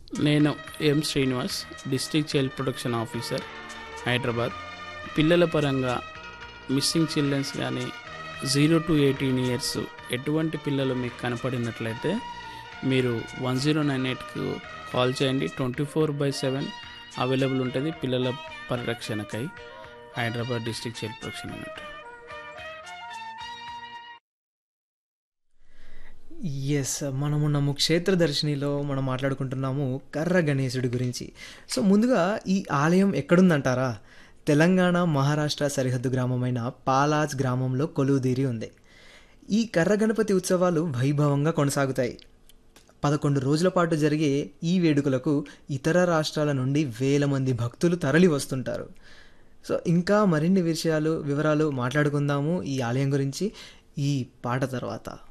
నేను M Srinivas district child protection officer Hyderabad పిల్లల పరంగా మిస్సింగ్ చిల్డ్రన్స్ కానీ జీరో టు ఎయిటీన్ ఇయర్స్ ఎటువంటి పిల్లలు మీకు కనపడినట్లయితే మీరు వన్ జీరో నైన్ ఎయిట్కు కాల్ చేయండి twenty four by seven available ఉంటుంది పిల్లల పరిరక్షణకై Hyderabad district child protection unit ఎస్ మనమున్నాము క్షేత్ర దర్శినిలో మనం మాట్లాడుకుంటున్నాము కర్ర గణేశుడి గురించి సో ముందుగా ఈ ఆలయం ఎక్కడుందంటారా తెలంగాణ మహారాష్ట్ర సరిహద్దు గ్రామమైన పాలాజ్ గ్రామంలో కొలువుదీరి ఉంది ఈ కర్ర గణపతి ఉత్సవాలు వైభవంగా కొనసాగుతాయి పదకొండు రోజుల పాటు జరిగే ఈ వేడుకలకు ఇతర రాష్ట్రాల నుండి వేల మంది భక్తులు తరలి వస్తుంటారు సో ఇంకా మరిన్ని విషయాలు వివరాలు మాట్లాడుకుందాము ఈ ఆలయం గురించి ఈ పాట తర్వాత